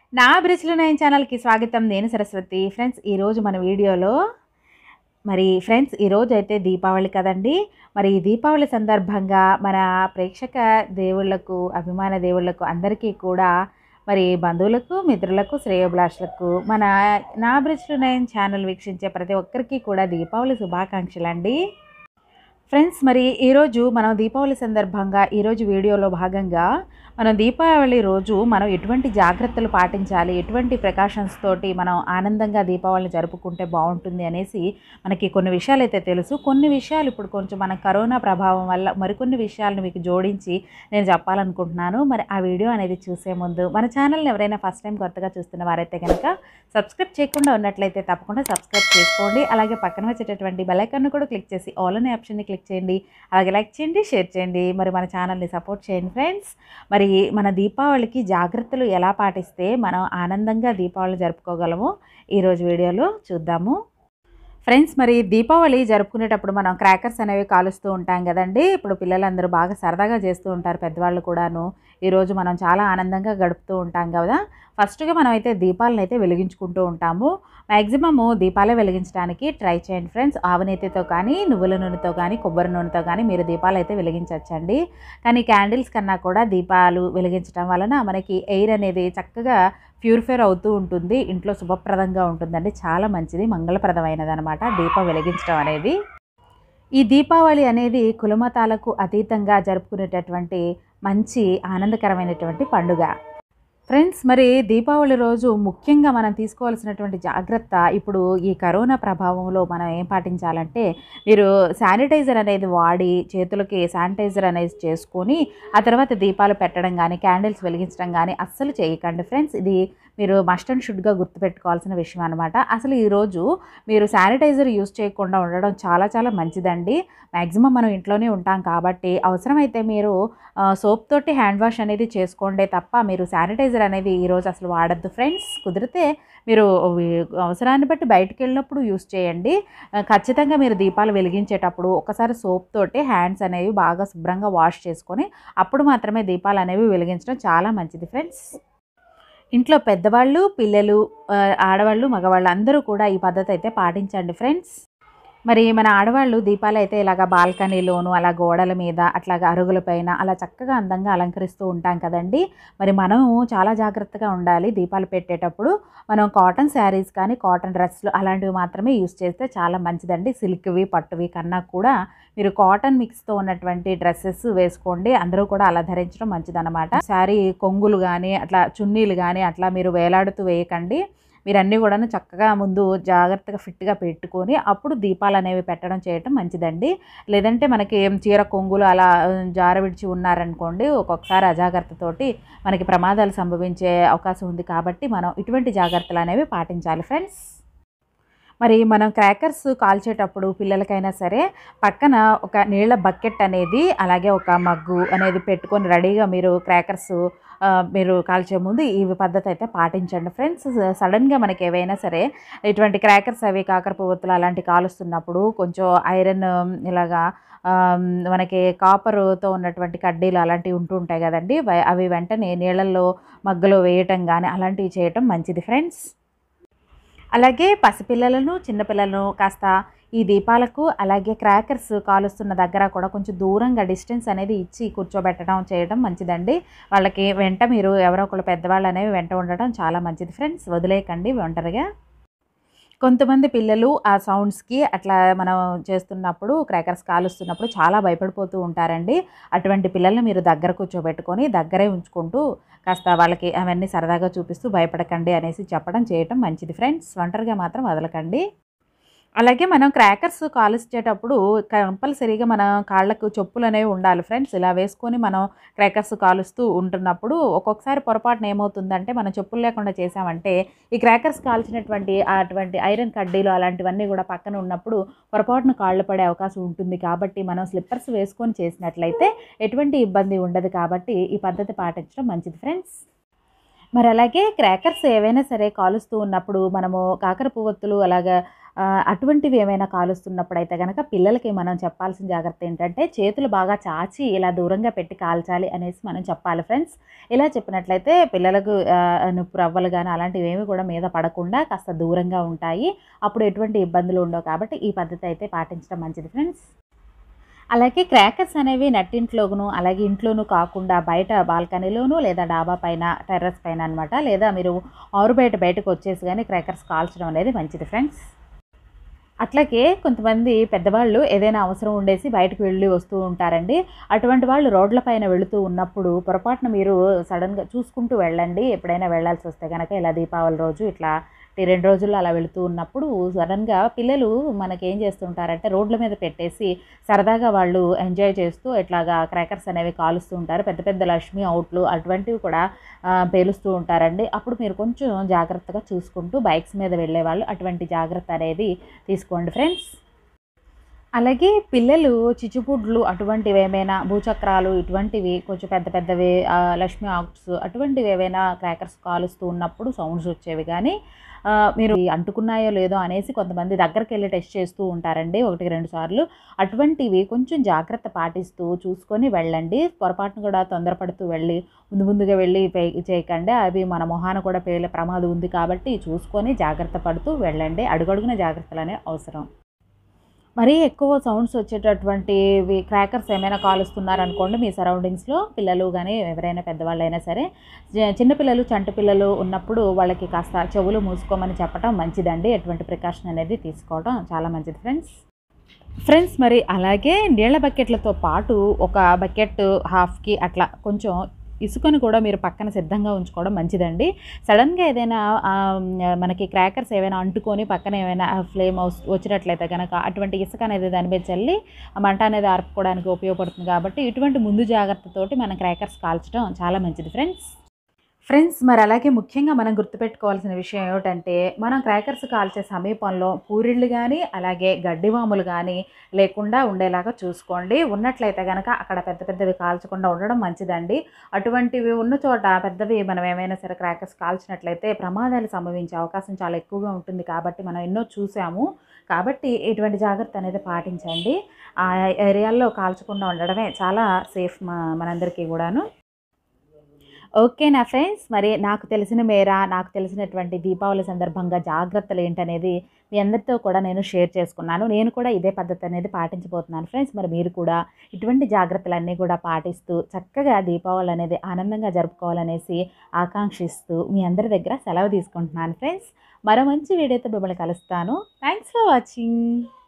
నా బ్రిజ్లు నైన్ ఛానల్కి స్వాగతం నేను సరస్వతి ఫ్రెండ్స్ ఈరోజు మన వీడియోలో మరి ఫ్రెండ్స్ ఈరోజు అయితే దీపావళి కదండి మరి ఈ దీపావళి సందర్భంగా మన ప్రేక్షక దేవుళ్లకు అభిమాన దేవుళ్లకు అందరికీ కూడా మరి బంధువులకు మిత్రులకు శ్రేయోభిలాషులకు మన నా బ్రిజ్లు నైన్ ఛానల్ వీక్షించే ప్రతి ఒక్కరికి కూడా దీపావళి శుభాకాంక్షలు అండి ఫ్రెండ్స్ మరి ఈరోజు మనం దీపావళి సందర్భంగా ఈరోజు వీడియోలో భాగంగా మనం దీపావళి రోజు మనం ఎటువంటి జాగ్రత్తలు పాటించాలి ఎటువంటి ప్రికాషన్స్ తోటి మనం ఆనందంగా దీపావళిని జరుపుకుంటే బాగుంటుంది అనేసి మనకి కొన్ని విషయాలు అయితే తెలుసు కొన్ని విషయాలు ఇప్పుడు కొంచెం మన కరోనా ప్రభావం వల్ల మరికొన్ని విషయాలను మీకు జోడించి నేను చెప్పాలనుకుంటున్నాను మరి ఆ వీడియో అనేది చూసే ముందు మన ఛానల్ని ఎవరైనా ఫస్ట్ టైం కొత్తగా చూస్తున్న వారైతే కనుక సబ్స్క్రైబ్ చేయకుండా ఉన్నట్లయితే తప్పకుండా సబ్స్క్రైబ్ చేసుకోండి అలాగే పక్కన వచ్చేటటువంటి బెలైకన్ను కూడా క్లిక్ చేసి ఆల్ అనే ఆప్షన్ని క్లిక్ చేయండి అలాగే లైక్ చేయండి షేర్ చేయండి మరి మన ఛానల్ని సపోర్ట్ చేయండి ఫ్రెండ్స్ మరి మన దీపావళికి జాగ్రత్తలు ఎలా పాటిస్తే మనం ఆనందంగా దీపావళి జరుపుకోగలమో ఈరోజు వీడియోలో చూద్దాము ఫ్రెండ్స్ మరి దీపావళి జరుపుకునేటప్పుడు మనం క్రాకర్స్ అనేవి కాలుస్తూ ఉంటాం కదండి ఇప్పుడు పిల్లలందరూ బాగా సరదాగా చేస్తూ ఉంటారు పెద్దవాళ్ళు కూడాను ఈరోజు మనం చాలా ఆనందంగా గడుపుతూ ఉంటాం కదా ఫస్ట్గా మనం అయితే దీపాలను అయితే వెలిగించుకుంటూ ఉంటాము మ్యాక్సిమము దీపాలే వెలిగించడానికి ట్రై చేయండి ఫ్రెండ్స్ ఆవనేతితో కానీ నువ్వుల నూనెతో కానీ కొబ్బరి నూనెతో కానీ మీరు దీపాలు అయితే వెలిగించవచ్చండి కానీ క్యాండిల్స్ కన్నా కూడా దీపాలు వెలిగించడం వలన మనకి ఎయిర్ అనేది చక్కగా ప్యూరిఫైర్ అవుతూ ఉంటుంది ఇంట్లో శుభప్రదంగా ఉంటుందండి చాలా మంచిది మంగళప్రదమైనది అనమాట దీపం వెలిగించడం అనేది ఈ దీపావళి అనేది కులమతాలకు అతీతంగా జరుపుకునేటటువంటి మంచి ఆనందకరమైనటువంటి పండుగ ఫ్రెండ్స్ మరి దీపావళి రోజు ముఖ్యంగా మనం తీసుకోవాల్సినటువంటి జాగ్రత్త ఇప్పుడు ఈ కరోనా ప్రభావంలో మనం ఏం పాటించాలంటే మీరు శానిటైజర్ అనేది వాడి చేతులకి శానిటైజర్ అనేది చేసుకొని ఆ తర్వాత దీపాలు పెట్టడం కానీ క్యాండిల్స్ వెలిగించడం కానీ అస్సలు చేయకండి ఫ్రెండ్స్ ఇది మీరు మస్ట్ అండ్ షుడ్గా గుర్తుపెట్టుకోవాల్సిన విషయం అనమాట అసలు ఈరోజు మీరు శానిటైజర్ యూస్ చేయకుండా ఉండడం చాలా చాలా మంచిదండి మ్యాక్సిమం మనం ఇంట్లోనే ఉంటాం కాబట్టి అవసరమైతే మీరు సోప్ తోటి హ్యాండ్ వాష్ అనేది చేసుకోండి తప్ప మీరు శానిటైజర్ అనేది ఈరోజు అసలు వాడద్దు ఫ్రెండ్స్ కుదిరితే మీరు అవసరాన్ని బట్టి బయటకు వెళ్ళినప్పుడు యూస్ చేయండి ఖచ్చితంగా మీరు దీపాలు వెలిగించేటప్పుడు ఒకసారి సోప్ తోటి హ్యాండ్స్ అనేవి బాగా శుభ్రంగా వాష్ చేసుకొని అప్పుడు మాత్రమే దీపాలు అనేవి వెలిగించడం చాలా మంచిది ఫ్రెండ్స్ ఇంట్లో పెద్దవాళ్ళు పిల్లలు ఆడవాళ్ళు మగవాళ్ళు అందరూ కూడా ఈ పద్ధతి అయితే పాటించండి ఫ్రెండ్స్ మరి మన ఆడవాళ్ళు దీపాలు అయితే ఇలాగ బాల్కనీలోను అలా గోడల మీద అట్లాగా అరుగుల పైన అలా చక్కగా అందంగా అలంకరిస్తూ ఉంటాం కదండి మరి మనం చాలా జాగ్రత్తగా ఉండాలి దీపాలు పెట్టేటప్పుడు మనం కాటన్ శారీస్ కానీ కాటన్ డ్రెస్లు అలాంటివి మాత్రమే యూస్ చేస్తే చాలా మంచిదండి సిల్క్వి పట్టువి కన్నా కూడా మీరు కాటన్ మిక్స్తో ఉన్నటువంటి డ్రెస్సెస్ వేసుకోండి అందరూ కూడా అలా ధరించడం మంచిదన్నమాట శారీ కొంగులు కానీ అట్లా చున్నీలు కానీ అట్లా మీరు వేలాడుతూ వేయకండి మీరు అన్నీ కూడా చక్కగా ముందు జాగ్రత్తగా ఫిట్గా పెట్టుకొని అప్పుడు దీపాలు అనేవి పెట్టడం చేయటం మంచిదండి లేదంటే మనకి చీర కొంగులు అలా జార విడిచి ఉన్నారనుకోండి ఒక్కొక్కసారి అజాగ్రత్తతోటి మనకి ప్రమాదాలు సంభవించే అవకాశం ఉంది కాబట్టి మనం ఇటువంటి జాగ్రత్తలు అనేవి పాటించాలి ఫ్రెండ్స్ మరి మనం క్రాకర్స్ కాల్చేటప్పుడు పిల్లలకైనా సరే పక్కన ఒక నీళ్ళ బకెట్ అనేది అలాగే ఒక మగ్గు అనేది పెట్టుకొని రెడీగా మీరు క్రాకర్స్ మీరు కాల్చే ముందు ఈ పద్ధతి అయితే పాటించండి ఫ్రెండ్స్ సడన్గా మనకి ఏవైనా సరే ఇటువంటి క్రాకర్స్ అవి కాకర పువ్వుతులు అలాంటి కాలుస్తున్నప్పుడు కొంచెం ఐరన్ ఇలాగా మనకి కాపర్తో ఉన్నటువంటి కడ్డీలు అలాంటివి ఉంటూ ఉంటాయి కదండి అవి వెంటనే నీళ్ళల్లో మగ్గలో వేయటం కానీ అలాంటివి చేయటం మంచిది ఫ్రెండ్స్ అలాగే పసిపిల్లలను చిన్నపిల్లలను కాస్త ఈ దీపాలకు అలాగే క్రాకర్స్ కాలుస్తున్న దగ్గర కూడా కొంచెం దూరంగా డిస్టెన్స్ అనేది ఇచ్చి కూర్చోబెట్టడం చేయడం మంచిదండి వాళ్ళకి వెంట మీరు ఎవరో ఒకళ్ళు పెద్దవాళ్ళు అనేవి వెంట ఉండడం చాలా మంచిది ఫ్రెండ్స్ వదిలేయకండి ఒంటరిగా కొంతమంది పిల్లలు ఆ సౌండ్స్కి అట్లా మనం చేస్తున్నప్పుడు క్రాకర్స్ కాలుస్తున్నప్పుడు చాలా భయపడిపోతూ ఉంటారండి అటువంటి పిల్లల్ని మీరు దగ్గర కూర్చోబెట్టుకొని దగ్గరే ఉంచుకుంటూ కాస్త వాళ్ళకి అవన్నీ సరదాగా చూపిస్తూ భయపడకండి అనేసి చెప్పడం చేయటం మంచిది ఫ్రెండ్స్ ఒంటరిగా మాత్రం వదలకండి అలాగే మనం క్రాకర్స్ కాల్చేటప్పుడు కంపల్సరీగా మన కాళ్ళకు చెప్పులు అనేవి ఉండాలి ఫ్రెండ్స్ ఇలా వేసుకొని మనం క్రాకర్స్ కాలుస్తూ ఉంటున్నప్పుడు ఒక్కొక్కసారి పొరపాటున ఏమవుతుందంటే మనం చెప్పులు లేకుండా చేసామంటే ఈ క్రాకర్స్ కాల్చినటువంటి అటువంటి ఐరన్ కడ్డీలు అలాంటివన్నీ కూడా పక్కన ఉన్నప్పుడు పొరపాటున కాళ్ళు పడే అవకాశం ఉంటుంది కాబట్టి మనం స్లిప్పర్స్ వేసుకొని చేసినట్లయితే ఎటువంటి ఇబ్బంది ఉండదు కాబట్టి ఈ పద్ధతి పాటించడం మంచిది ఫ్రెండ్స్ మరి అలాగే క్రాకర్స్ ఏవైనా సరే కాలుస్తూ ఉన్నప్పుడు మనము కాకర పువ్వొత్తులు అలాగా ఆ, అటువంటివి ఏమైనా కాలుస్తున్నప్పుడు అయితే కనుక పిల్లలకి మనం చెప్పాల్సిన జాగ్రత్త ఏంటంటే చేతులు బాగా చాచి ఇలా దూరంగా పెట్టి కాల్చాలి అనేసి మనం చెప్పాలి ఫ్రెండ్స్ ఇలా చెప్పినట్లయితే పిల్లలకు ఆ, నొప్పి రవ్వలు కానీ అలాంటివి ఏమి కూడా మీద పడకుండా కాస్త దూరంగా ఉంటాయి అప్పుడు ఎటువంటి ఇబ్బందులు ఉండవు కాబట్టి ఈ పద్ధతి అయితే పాటించడం మంచిది ఫ్రెండ్స్ అలాగే క్రాకర్స్ అనేవి నట్టింట్లోను అలాగే ఇంట్లోనూ కాకుండా బయట బాల్కనీలోను లేదా డాబా పైన టెర్రస్ పైన అనమాట లేదా మీరు ఆరు బయట బయటకు వచ్చేసి కానీ క్రాకర్స్ కాల్చడం అనేది మంచిది ఫ్రెండ్స్ అట్లాగే కొంతమంది పెద్దవాళ్ళు ఏదైనా అవసరం ఉండేసి బయటకు వెళ్ళి వస్తూ ఉంటారండి అటువంటి వాళ్ళు రోడ్ల పైన వెళుతూ ఉన్నప్పుడు పొరపాటున మీరు సడన్గా చూసుకుంటూ వెళ్ళండి ఎప్పుడైనా వెళ్ళాల్సి వస్తే కనుక ఇలా దీపావళి రోజు ఇట్లా ఈ రెండు రోజుల్లో అలా వెళుతూ ఉన్నప్పుడు సడన్గా పిల్లలు మనకి ఏం చేస్తుంటారంటే రోడ్ల మీద పెట్టేసి సరదాగా వాళ్ళు ఎంజాయ్ చేస్తూ ఇట్లాగా క్రాకర్స్ అనేవి కాలుస్తూ ఉంటారు పెద్ద పెద్ద లక్ష్మి అవుట్లు అటువంటివి కూడా ఆ, పేలుస్తూ ఉంటారండి అప్పుడు మీరు కొంచెం జాగ్రత్తగా చూసుకుంటూ బైక్స్ మీద వెళ్ళే వాళ్ళు అటువంటి జాగ్రత్త అనేది తీసుకోండి ఫ్రెండ్స్ అలాగే పిల్లలు చిచ్చుపుడ్లు అటువంటివి ఏమైనా భూచక్రాలు ఇటువంటివి కొంచెం పెద్ద పెద్దవి ఆ, లక్ష్మీ ఆక్ట్స్ అటువంటివి ఏవైనా క్రాకర్స్ కాలుస్తూ ఉన్నప్పుడు సౌండ్స్ వచ్చేవి కానీ ఆ, మీరు ఇవి అంటుకున్నాయో లేదో అనేసి కొంతమంది దగ్గరికి వెళ్ళి టెస్ట్ చేస్తూ ఉంటారండి ఒకటికి రెండు సార్లు అటువంటివి కొంచెం జాగ్రత్త పాటిస్తూ చూసుకొని వెళ్ళండి పొరపాటును కూడా తొందరపడుతూ వెళ్ళి ముందు ముందుగా వెళ్ళి పే- చేయకండి అవి మన మొహాన కూడా పేలే ప్రమాదం ఉంది కాబట్టి చూసుకొని జాగ్రత్త పడుతూ వెళ్ళండి అడుగడుగున జాగ్రత్తలు అనేవి అవసరం మరీ ఎక్కువ సౌండ్స్ వచ్చేటటువంటి క్రాకర్స్ ఏమైనా కాలుస్తున్నారనుకోండి మీ సరౌండింగ్స్లో పిల్లలు కానీ ఎవరైనా పెద్దవాళ్ళు అయినా సరే జ- చిన్నపిల్లలు చంటి పిల్లలు ఉన్నప్పుడు వాళ్ళకి కాస్త చెవులు మూసుకోమని చెప్పడం మంచిదండి ఎటువంటి ప్రికాషన్ అనేది తీసుకోవడం చాలా మంచిది ఫ్రెండ్స్ ఫ్రెండ్స్ మరి అలాగే నీళ్ళ బకెట్లతో పాటు ఒక బకెట్ హాఫ్కి అట్లా కొంచెం ఇసుకను కూడా మీరు పక్కన సిద్ధంగా ఉంచుకోవడం మంచిదండి సడన్గా ఏదైనా ఆ, మనకి క్రాకర్స్ ఏమైనా అంటుకొని పక్కన ఏమైనా ఫ్లేమ్ వచ్చినట్లయితే కనుక అటువంటి ఇసుక అనేది దాని మీద చల్లి ఆ మంట అనేది ఆర్పుకోవడానికి ఉపయోగపడుతుంది కాబట్టి ఇటువంటి ముందు జాగ్రత్తతోటి మనం క్రాకర్స్ కాల్చడం చాలా మంచిది ఫ్రెండ్స్ ఫ్రెండ్స్ మరి అలాగే ముఖ్యంగా మనం గుర్తుపెట్టుకోవాల్సిన విషయం ఏమిటంటే మనం క్రాకర్స్ కాల్చే సమీపంలో పూరిళ్ళు కానీ అలాగే గడ్డివాములు కానీ లేకుండా ఉండేలాగా చూసుకోండి ఉన్నట్లయితే కనుక అక్కడ పెద్ద పెద్దవి కాల్చకుండా ఉండడం మంచిదండి అటువంటివి ఉన్న చోట పెద్దవి మనం ఏమైనా సరే క్రాకర్స్ కాల్చినట్లయితే ప్రమాదాలు సంభవించే అవకాశం చాలా ఎక్కువగా ఉంటుంది కాబట్టి మనం ఎన్నో చూసాము కాబట్టి ఇటువంటి జాగ్రత్త అనేది పాటించండి ఆ ఏరియాల్లో కాల్చకుండా ఉండడమే చాలా సేఫ్ మా మనందరికీ కూడాను ఓకే నా ఫ్రెండ్స్ మరి నాకు తెలిసిన మేర నాకు తెలిసినటువంటి దీపావళి సందర్భంగా జాగ్రత్తలు ఏంటనేది మీ అందరితో కూడా నేను షేర్ చేసుకున్నాను నేను కూడా ఇదే పద్ధతి అనేది పాటించబోతున్నాను ఫ్రెండ్స్ మరి మీరు కూడా ఇటువంటి జాగ్రత్తలన్నీ కూడా పాటిస్తూ చక్కగా దీపావళి అనేది ఆనందంగా జరుపుకోవాలనేసి ఆకాంక్షిస్తూ మీ అందరి దగ్గర సెలవు తీసుకుంటున్నాను ఫ్రెండ్స్ మరో మంచి వీడియోతో మిమ్మల్ని కలుస్తాను థ్యాంక్స్ ఫర్ వాచింగ్